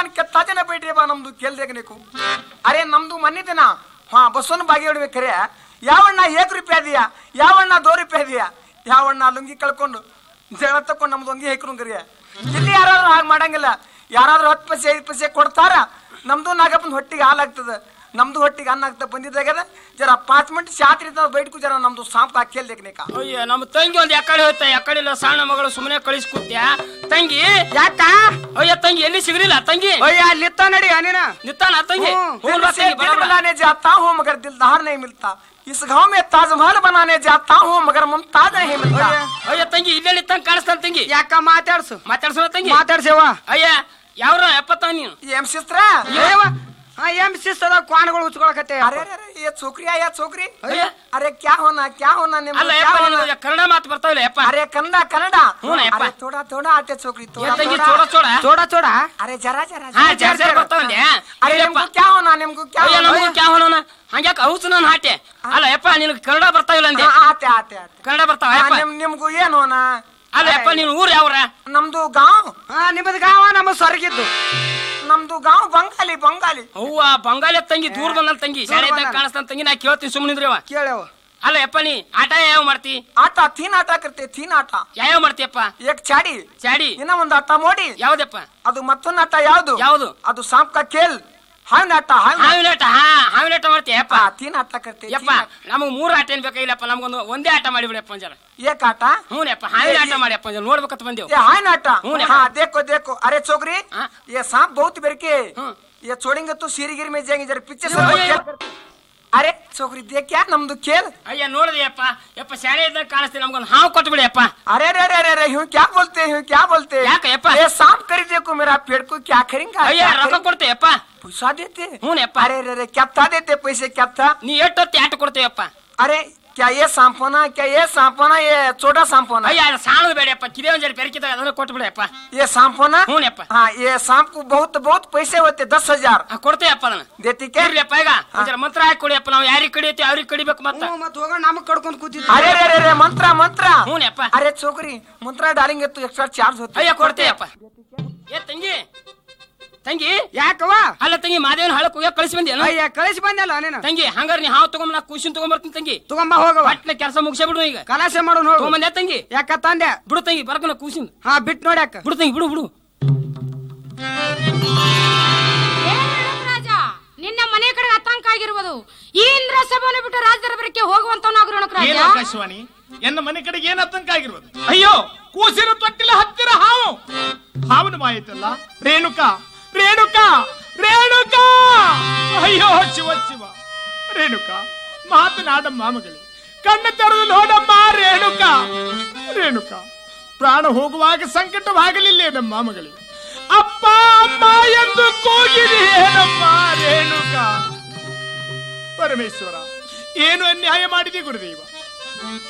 दुकान कितना जना बैठे बा ನಮ್ದು ಕೇಲ್ देखने को ಅರೆ ನಮ್ದು ಮನೆ ದಿನ ಹಾ ಬಸ್ಸನ್ನು ಬಾಗಿ ಹೊಡ್ಬೇಕಾರೆ ಯಾವಣ್ಣ ಏಕ್ ರೂಪಾಯಿ ದಿಯಾ ಯಾವಣ್ಣ ದೋ ರೂಪಾಯಿ ದಿಯಾ ಯಾವಣ್ಣ ಲುಂಗಿ ಕಳ್ಕೊಂಡು ಜಗಳ ತಕೊಂಡು ನಮ್ದು ಅಂಗಿ ಹೇಕ್ರಂಗ್ರಿ ಇಲ್ಲಿ ಯಾರಾದ್ರೂ ಹಾಗೆ ಮಾಡಂಗಿಲ್ಲ ಯಾರಾದ್ರೂ ಹತ್ತು ಪೈಸೆ ಐದು ಪೈಸೆ ಕೊಡ್ತಾರ ನಮ್ದು ನಾಗಪ್ಪನ ಹೊಟ್ಟಿಗೆ ಹಾಲಾಗ್ತದ ನಮ್ದು ಹೊಟ್ಟಿಗೆ ಅನ್ನ ಆಗ್ತಾ ಬಂದಿದ್ದಾಗದ ಜರ ಪಾಂಚ್ ಮಿನಿಟ್ ಶಾತ್ರಿ ಬೈಟ್ಕು ಜರ ನಮ್ದು ಸಾಂಪ್ ಹಾಕಿ ದೇಕ್ನೇಕ ಅಯ್ಯ ನಮ್ಮ ತಂಗಿ ಒಂದ್ ಯಾಕಡೆ ಹೋಯ್ತ ಯಾಕಡೆ ಇಲ್ಲ ಸಣ್ಣ ಮಗಳು ಸುಮ್ಮನೆ ಕಳಿಸಿ ಕೂತ್ಯಾ ತಂಗಿ ಯಾಕ ಅಯ್ಯ ತಂಗಿ ಎಲ್ಲಿ ಸಿಗ್ಲಿಲ್ಲ ತಂಗಿ ಅಯ್ಯ ಅಲ್ಲಿತ್ತ ನಡಿ ನೀನ ನಿತ್ತಾನ ತಂಗಿ ಹ್ಮ್. ಹೋಗ್ಲ್ दिल ಬಾ से ತಂಗಿ, दिल ಬರ ಬಾ. बनाने जाता हूँ मगर दिलदार नहीं मिलता इस गांव में ताजमहल बनाने जाता हूँ मगर मुमताज नहीं मिलता ಅಯ್ಯ ತಂಗಿ ಇಲ್ಲೇ ನಿತ್ತಂಗ್ ಕಾಣಿಸ್ತಾನ ತಂಗಿ ಯಾಕ ಮಾತಾಡ್ಸು ಮಾತಾಡ್ಸೋ ತಂಗಿ ಮಾತಾಡ್ಸೇವ ಅಯ್ಯ ಯಾವ್ರ ಎಪ್ಪತ್ತ ನೀನು ये सिस्टर ಏವ ಹಾ ಎಂ ಶಿಸ್ತದ ಕ್ವಾನ್ಗಳು ಉಚ್ಕೊಳಕತ್ತೆ अरे अरे अरे ये छोकरी आया छोकरी अरे। अरे क्या होना क्या होना निम्न ಅಲ್ಲ क्या ಯಪ್ಪ होना ನಿನಗೆ ಕನ್ನಡ ಮಾತು ಬರ್ತಾವಿಲ್ಲ ಯಪ್ಪ अरे कन्नडा कन्नडा हूँ ना, यप्पा। अरे थोड़ा थोड़ा आते छोकरी ಏ थोड़ा ತಂಗಿ थोड़ा ಚೋಡ ಚೋಡ ಚೋಡ ಚೋಡ अरे जरा जरा ಹಾ जरा, ಜರ ಜರ जरा। ಬರ್ತಾವಂದೆ अरे ಯಪ್ಪ निम्को क्या होना निम्को क्या ಅಯ್ಯ होना ನಮಗೂ ಕ್ಯಾ ಹೋನೋನ ಹಂಗ್ಯಾಕ ಔಸ್ ನಾನು ಹಾಟೆ ಅಲ್ಲ ಯಪ್ಪ ನಿನಗೆ ಕನ್ನಡ ಬರ್ತಾವಿಲ್ಲ ಅಂದೆ हाँ, आते आते आते ಕನ್ನಡ ಬರ್ತಾವ हाँ, ಯಪ್ಪ ನಿಮ್ ನಿಮ್ಗೂ ಏನ್ ಹೋನ ಅಲ್ಲ ಯಪ್ಪ ನೀನು ಊರ್ ಯಾವ್ರ ನಮ್ದು ಗಾಂವ್ ಹಾ ನಿಮ್ಮದ್ ಗಾವ ನಮ್ಮ ಸ್ವರ್ಗಿದ್ದು ನಮ್ದು ಗಾಂವ್ ಬಂಗಾಲಿ ಬಂಗಾಲಿ ಅವ್ವ ಬಂಗಾಲಿ ತಂಗಿ ದೂರ ಬಂದಲ್ ತಂಗಿ ಶಾಲೆ ಇದ್ದಾಗ ಬಂದಾನ. ಕಾಣಿಸ್ತಾನ ತಂಗಿ ನಾ ಕೇಳ್ತೀನಿ ಸುಮ್ಮನಿದ್ರವ ಕೇಳವ ಅಲ್ಲ ಯಪ್ಪ ನೀ ಆಟ ಯಾವ ಮಾಡ್ತಿ ಆಟ ತೀನ್ ಆಟ ಕರ್ತೆ ತೀನ್ ಆಟ ಯಾವ್ಯಾವ ಮಾಡ್ತೀಯಪ್ಪ ಏಕ್ ಚಾಡಿ ಚಾಡಿ ಇನ್ನ ಒಂದು ಆಟ ಮೋಡಿ ಯಾವ್ದಪ್ಪ ಅದು ಮತ್ತೊಂದು ಆಟ ಯಾವ್ದು ಯಾವ್ದು ಅದು ಸಾಂಪ್ ಕಾ ಖೇಲ್ ಹಾವಿನ ಆಟ ಹಾವಿನ ಹಾವಿನ ಆಟ ಹಾ ಹಾವಿನ ಆಟ ಮಾಡ್ತೀಯ ಯಪ್ಪ ಹಾ, ತೀನ್ ಆಟ ಕರ್ತೆ ಯಪ್ಪ ನಮಗ್ ಮೂರು ಆಟ ಏನ್ ಬೇಕಾಗಿಲ್ಲಪ್ಪ ನಮ್ಗೊಂದು ಒಂದೇ ಆಟ ಮಾಡಿಬಿಡಪ್ಪ ಒಂಜರ ಏಕ್ ಆಟ ಹ್ಞೂ ಯಪ್ಪ ಹಾವಿನ ಆಟ ಮಾಡಿಯಪ್ಪ ಒಂಜರ ನೋಡ್ಬೇಕಂತ ಬಂದೇವು ये हाय नाटा हूँ ना। हाँ देखो देखो अरे छोकरी हाँ। ये सांप बहुत बेर के हम्म। ये छोड़ेंगे तो सीरीगिरी में जाएंगे जरा पीछे से यो, वो यो, खेल यो। करते- अरे छोकरी देख क्या नಮ್ದು खेल ಅಯ್ಯ ನೋಡಿದೆ ಯಪ್ಪ ಯಪ್ಪ ಶಾಲೆ ಇದ್ದಾಗ ಕಾಣಿಸ್ತೀನಿ ನಮ್ಗೊಂದು ಹಾವು ಕೊಟ್ಬಿಡಿ ಯಪ್ಪ अरे अरे अरे अरे अरे यूं क्या बोलते हैं यूं क्या बोलते हैं ಯಾಕೆ ಯಪ್ಪ? ये सांप करी देखो मेरा पेड़ को क्या करेंगे ಅಯ್ಯ ರೊಕ್ಕ ಕೊಡ್ತೆ ಯಪ್ಪ पैसा देते ಹ್ಞೂ ಯಪ್ಪ अरे अरे अरे क्या था देते पैसे क्या था ನೀ ಎಷ್ಟೊತ್ತಿ ಆಟ ಕೊಡ್ತೇವಪ್ಪ अरे क्या ये सांप होना क्या ये सांप होना ये छोटा सांप होना ಅಯ್ಯ ಅದು ಸಾಣದು ಬೇಡಪ್ಪ ಕಿದೆ ಒಂಜರ ಬೆರಕಿದಾಗ ಅದನ್ನ ಕೊಟ್ಬಿಡಪ್ಪ ये सांप होना हूँ ना यप्पा। हाँ ये सांप को बहुत बहुत पैसे होते दस हजार ಕೊಡ್ತೇವಪ್ಪ ಅದನ್ನ देती क्या ಇರ್ಲಿಯಪ್ಪ ಈಗ ಒಂಜರ ಮಂತ್ರ ಹಾಕಿ ಕೊಡಿಯಪ್ಪ ನಾವು ಯಾರಿಗೆ ಕಡಿಯತ್ತೀವಿ ಅವ್ರಿಗೆ ಕಡಿಬೇಕು ಮತ್ತ ಹ್ಞೂ ಮತ್ ಹೋಗೋಣ ನಮಗ್ ಕಡ್ಕೊಂಡ್ ಕೂತಿದ್ವಿ अरे अरे अरे अरे मंत्रा मंत्रा हूँ ना यप्पा। अरे छोकरी मंत्रा डालेंगे तो एक्स्ट्रा चार्ज होते ಅಯ್ಯ ಕೊಡ್ತೇವಪ್ಪ ಏ ತಂಗಿ ತಂಗಿ ಯಾಕವ ಅಲ್ಲ ತಂಗಿ ಮಾದೇವನ ಹಳಕ್ ಹೋಗ್ಯಾಕ ಕಳಿಸಿ ಬಂದೇನು ಅಯ್ಯ ಕಳಿಸಿ ಬಂದಲ್ಲ ನೀನು ತಂಗಿ ಹಂಗಾರ ನೀ ಹಾವು ತಗೊಂಡ್ ನಾ ಖುಷಿನ್ ತಗೊಂಡ್ಬರ್ತೀನಿ ತಂಗಿ ತಗೊಂಬ ಹೋಗವ ಪಟ್ನೆ ಕೆಲಸ ಮುಗಿಸೇ ಬಿಡು ಈಗ ಕಲಾಸೆ ಮಾಡು ನೋಡು ತಗೊಂಬಂದೆ ತಂಗಿ ಯಾಕ ತಂದೆ ಬಿಡು ತಂಗಿ ಬರ್ಕನ ಖುಷಿನ್ ಹಾ ಬಿಟ್ ನೋಡ್ಯಾಕ ಬಿಡು ತಂಗಿ ಬಿಡು ಬಿಡು ರಾಜ ನಿನ್ನ ಮನೆ ಕಡೆ ಆತಂಕ ಆಗಿರುವುದು ಈ ಇಂದ್ರ ಸಭೆಯನ್ನು ಬಿಟ್ಟು ರಾಜದರಬರಕ್ಕೆ ಹೋಗುವಂತವನಾಗಿರೋಣ ಏನು ರಾಜ ಆಕಾಶವಾಣಿ ಎನ್ನ ಮನೆ ಕಡೆಗೆ ಏನ್ ಆತಂಕ ಆಗಿರೋದು ಅಯ್ಯೋ ಕೂಸಿನ ತೊಟ್ಟಿಲ ಹತ್ತಿರ ಹಾವು ಹಾವನ ಮಾಯಿತಲ್ಲ ರೇಣುಕಾ ರೇಣುಕಾ ರೇಣುಕಾ ಅಯ್ಯೋ ಶಿವ ಶಿವ ರೇಣುಕಾ ಮಾತನಾಡಮ್ಮ ಮಗಳೇ ಕಣ್ಣು ತೆರೆದು ನೋಡಮ್ಮ ರೇಣುಕಾ ರೇಣುಕಾ ಪ್ರಾಣ ಹೋಗುವಾಗ ಸಂಕಟವಾಗಲಿಲ್ಲ ನಮ್ಮ ಮಗಳೇ ಅಪ್ಪ ಅಮ್ಮ ಎಂದು ಕೂಗಿದೆ ಏನಮ್ಮ ರೇಣುಕಾ ಪರಮೇಶ್ವರ ಏನು ಅನ್ಯಾಯ ಮಾಡಿದೆ ಗುರುದೇವ